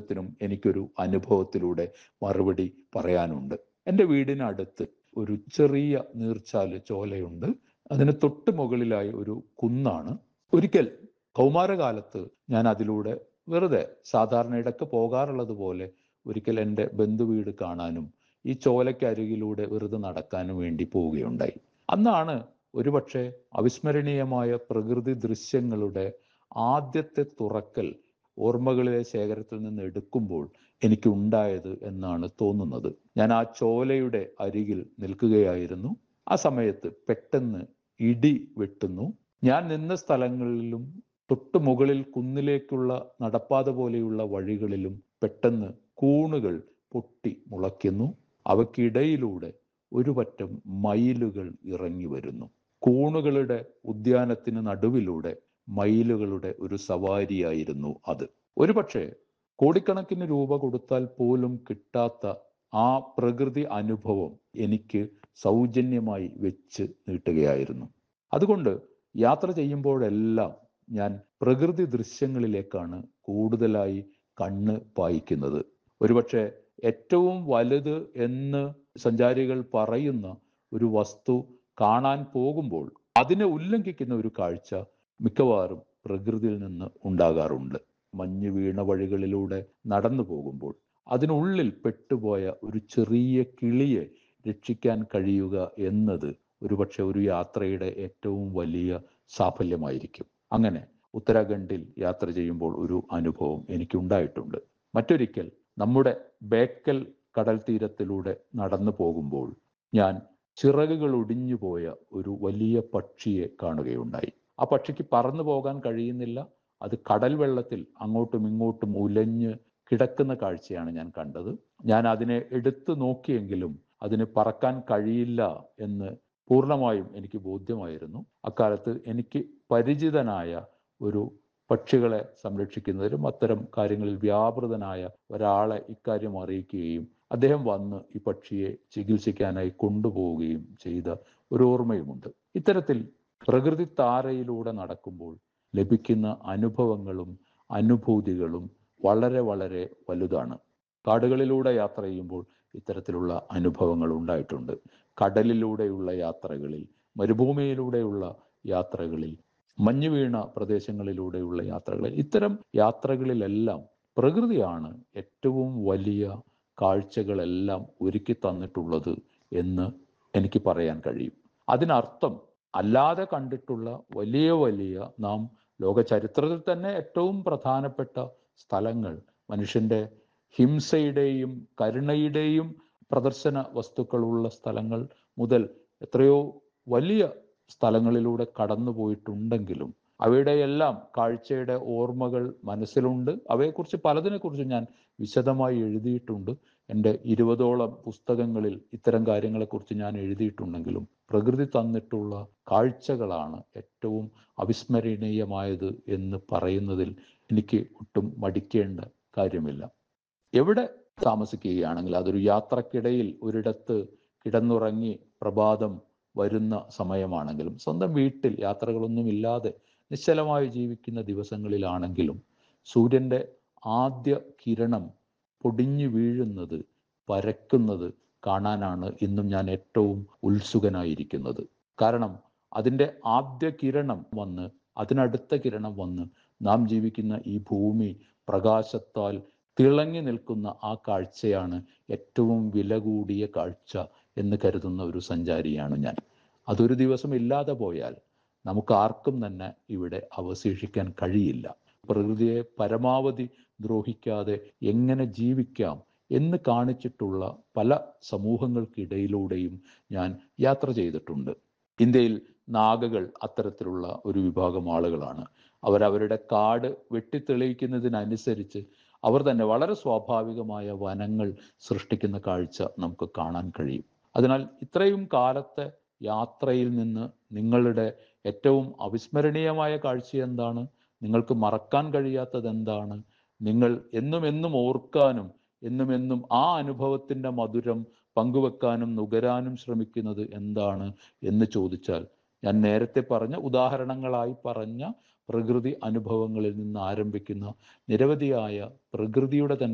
ചോദ്യത്തിനും എനിക്കൊരു അനുഭവത്തിലൂടെ മറുപടി പറയാനുണ്ട് എൻ്റെ വീടിനടുത്ത് ഒരു ചെറിയ നീർച്ചാല് ചോലയുണ്ട് അതിന് തൊട്ട് മുകളിലായി ഒരു കുന്നാണ് ഒരിക്കൽ കൗമാരകാലത്ത് ഞാൻ അതിലൂടെ വെറുതെ സാധാരണ ഇടയ്ക്ക് പോകാറുള്ളത് പോലെ ഒരിക്കൽ എൻ്റെ ബന്ധുവീട് കാണാനും ഈ ചോലയ്ക്കരികിലൂടെ വെറുതെ നടക്കാനും വേണ്ടി പോവുകയുണ്ടായി അന്നാണ് ഒരുപക്ഷെ അവിസ്മരണീയമായ പ്രകൃതി ദൃശ്യങ്ങളുടെ ആദ്യത്തെ തുറക്കൽ ഓർമ്മകളിലെ ശേഖരത്തിൽ നിന്ന് എടുക്കുമ്പോൾ എനിക്ക് ഉണ്ടായത് എന്നാണ് തോന്നുന്നത് ഞാൻ ആ ചോലയുടെ അരികിൽ നിൽക്കുകയായിരുന്നു ആ സമയത്ത് പെട്ടെന്ന് ഇടി വെട്ടുന്നു ഞാൻ നിന്ന സ്ഥലങ്ങളിലും തൊട്ടു മുകളിൽ കുന്നിലേക്കുള്ള നടപ്പാത പോലെയുള്ള വഴികളിലും പെട്ടെന്ന് കൂണുകൾ പൊട്ടി മുളയ്ക്കുന്നു അവയ്ക്കിടയിലൂടെ ഒരു പറ്റം മയിലുകൾ ഇറങ്ങി വരുന്നു കൂണുകളുടെ ഉദ്യാനത്തിന് നടുവിലൂടെ മയിലുകളുടെ ഒരു സവാരിയായിരുന്നു അത് ഒരുപക്ഷെ കോടിക്കണക്കിന് രൂപ കൊടുത്താൽ പോലും കിട്ടാത്ത ആ പ്രകൃതി അനുഭവം എനിക്ക് സൗജന്യമായി വെച്ച് നീട്ടുകയായിരുന്നു അതുകൊണ്ട് യാത്ര ചെയ്യുമ്പോഴെല്ലാം ഞാൻ പ്രകൃതി ദൃശ്യങ്ങളിലേക്കാണ് കൂടുതലായി കണ്ണ് പായിക്കുന്നത് ഒരുപക്ഷെ ഏറ്റവും വലുത് എന്ന് സഞ്ചാരികൾ പറയുന്ന ഒരു വസ്തു കാണാൻ പോകുമ്പോൾ അതിനെ ഉല്ലംഘിക്കുന്ന ഒരു കാഴ്ച മിക്കവാറും പ്രകൃതിയിൽ നിന്ന് ഉണ്ടാകാറുണ്ട് മഞ്ഞ് വീണ വഴികളിലൂടെ നടന്നു പോകുമ്പോൾ അതിനുള്ളിൽ പെട്ടുപോയ ഒരു ചെറിയ കിളിയെ രക്ഷിക്കാൻ കഴിയുക എന്നത് ഒരുപക്ഷെ ഒരു യാത്രയുടെ ഏറ്റവും വലിയ സാഫല്യമായിരിക്കും അങ്ങനെ ഉത്തരാഖണ്ഡിൽ യാത്ര ചെയ്യുമ്പോൾ ഒരു അനുഭവം എനിക്കുണ്ടായിട്ടുണ്ട് മറ്റൊരിക്കൽ നമ്മുടെ ബേക്കൽ കടൽ തീരത്തിലൂടെ നടന്നു പോകുമ്പോൾ ഞാൻ ചിറകുകൾ ഒടിഞ്ഞു പോയ ഒരു വലിയ പക്ഷിയെ കാണുകയുണ്ടായി ആ പക്ഷിക്ക് പറന്നു പോകാൻ കഴിയുന്നില്ല അത് കടൽ വെള്ളത്തിൽ അങ്ങോട്ടും ഇങ്ങോട്ടും ഉലഞ്ഞ് കിടക്കുന്ന കാഴ്ചയാണ് ഞാൻ കണ്ടത് ഞാൻ അതിനെ എടുത്തു നോക്കിയെങ്കിലും അതിന് പറക്കാൻ കഴിയില്ല എന്ന് പൂർണ്ണമായും എനിക്ക് ബോധ്യമായിരുന്നു അക്കാലത്ത് എനിക്ക് പരിചിതനായ ഒരു പക്ഷികളെ സംരക്ഷിക്കുന്നതിലും അത്തരം കാര്യങ്ങളിൽ വ്യാപൃതനായ ഒരാളെ ഇക്കാര്യം അറിയിക്കുകയും അദ്ദേഹം വന്ന് ഈ പക്ഷിയെ ചികിത്സിക്കാനായി കൊണ്ടുപോവുകയും ചെയ്ത ഒരു ഓർമ്മയുമുണ്ട് ഇത്തരത്തിൽ പ്രകൃതി താരയിലൂടെ നടക്കുമ്പോൾ ലഭിക്കുന്ന അനുഭവങ്ങളും അനുഭൂതികളും വളരെ വളരെ വലുതാണ് കാടുകളിലൂടെ യാത്ര ചെയ്യുമ്പോൾ ഇത്തരത്തിലുള്ള അനുഭവങ്ങൾ ഉണ്ടായിട്ടുണ്ട് കടലിലൂടെയുള്ള യാത്രകളിൽ മരുഭൂമിയിലൂടെയുള്ള യാത്രകളിൽ മഞ്ഞു വീണ പ്രദേശങ്ങളിലൂടെയുള്ള യാത്രകളിൽ ഇത്തരം യാത്രകളിലെല്ലാം പ്രകൃതിയാണ് ഏറ്റവും വലിയ കാഴ്ചകളെല്ലാം ഒരുക്കി തന്നിട്ടുള്ളത് എന്ന് എനിക്ക് പറയാൻ കഴിയും അതിനർത്ഥം അല്ലാതെ കണ്ടിട്ടുള്ള വലിയ വലിയ നാം ലോക ചരിത്രത്തിൽ തന്നെ ഏറ്റവും പ്രധാനപ്പെട്ട സ്ഥലങ്ങൾ മനുഷ്യന്റെ ഹിംസയുടെയും കരുണയുടെയും പ്രദർശന വസ്തുക്കളുള്ള സ്ഥലങ്ങൾ മുതൽ എത്രയോ വലിയ സ്ഥലങ്ങളിലൂടെ കടന്നു പോയിട്ടുണ്ടെങ്കിലും അവയുടെ എല്ലാം കാഴ്ചയുടെ ഓർമ്മകൾ മനസ്സിലുണ്ട് അവയെക്കുറിച്ച് പലതിനെക്കുറിച്ച് ഞാൻ വിശദമായി എഴുതിയിട്ടുണ്ട് എൻ്റെ ഇരുപതോളം പുസ്തകങ്ങളിൽ ഇത്തരം കാര്യങ്ങളെക്കുറിച്ച് ഞാൻ എഴുതിയിട്ടുണ്ടെങ്കിലും പ്രകൃതി തന്നിട്ടുള്ള കാഴ്ചകളാണ് ഏറ്റവും അവിസ്മരണീയമായത് എന്ന് പറയുന്നതിൽ എനിക്ക് ഒട്ടും മടിക്കേണ്ട കാര്യമില്ല എവിടെ താമസിക്കുകയാണെങ്കിൽ അതൊരു യാത്രക്കിടയിൽ ഒരിടത്ത് കിടന്നുറങ്ങി പ്രഭാതം വരുന്ന സമയമാണെങ്കിലും സ്വന്തം വീട്ടിൽ യാത്രകളൊന്നുമില്ലാതെ നിശ്ചലമായി ജീവിക്കുന്ന ദിവസങ്ങളിലാണെങ്കിലും സൂര്യൻ്റെ ആദ്യ കിരണം പൊടിഞ്ഞു വീഴുന്നത് പരക്കുന്നത് കാണാനാണ് ഇന്നും ഞാൻ ഏറ്റവും ഉത്സുകനായിരിക്കുന്നത് കാരണം അതിൻ്റെ ആദ്യ കിരണം വന്ന് അതിനടുത്ത കിരണം വന്ന് നാം ജീവിക്കുന്ന ഈ ഭൂമി പ്രകാശത്താൽ തിളങ്ങി നിൽക്കുന്ന ആ കാഴ്ചയാണ് ഏറ്റവും വില കൂടിയ കാഴ്ച എന്ന് കരുതുന്ന ഒരു സഞ്ചാരിയാണ് ഞാൻ അതൊരു ദിവസം ഇല്ലാതെ പോയാൽ നമുക്ക് ആർക്കും തന്നെ ഇവിടെ അവശേഷിക്കാൻ കഴിയില്ല പ്രകൃതിയെ പരമാവധി ദ്രോഹിക്കാതെ എങ്ങനെ ജീവിക്കാം എന്ന് കാണിച്ചിട്ടുള്ള പല സമൂഹങ്ങൾക്കിടയിലൂടെയും ഞാൻ യാത്ര ചെയ്തിട്ടുണ്ട് ഇന്ത്യയിൽ നാഗകൾ അത്തരത്തിലുള്ള ഒരു വിഭാഗം ആളുകളാണ് അവരവരുടെ കാട് വെട്ടിത്തെളിയിക്കുന്നതിനനുസരിച്ച് അവർ തന്നെ വളരെ സ്വാഭാവികമായ വനങ്ങൾ സൃഷ്ടിക്കുന്ന കാഴ്ച നമുക്ക് കാണാൻ കഴിയും അതിനാൽ ഇത്രയും കാലത്തെ യാത്രയിൽ നിന്ന് നിങ്ങളുടെ ഏറ്റവും അവിസ്മരണീയമായ കാഴ്ച എന്താണ് നിങ്ങൾക്ക് മറക്കാൻ കഴിയാത്തത് എന്താണ് നിങ്ങൾ എന്നും എന്നും ഓർക്കാനും എന്നും എന്നും ആ അനുഭവത്തിന്റെ മധുരം പങ്കുവെക്കാനും നുകരാനും ശ്രമിക്കുന്നത് എന്താണ് എന്ന് ചോദിച്ചാൽ ഞാൻ നേരത്തെ പറഞ്ഞ ഉദാഹരണങ്ങളായി പറഞ്ഞ പ്രകൃതി അനുഭവങ്ങളിൽ നിന്ന് ആരംഭിക്കുന്ന നിരവധിയായ പ്രകൃതിയുടെ തന്നെ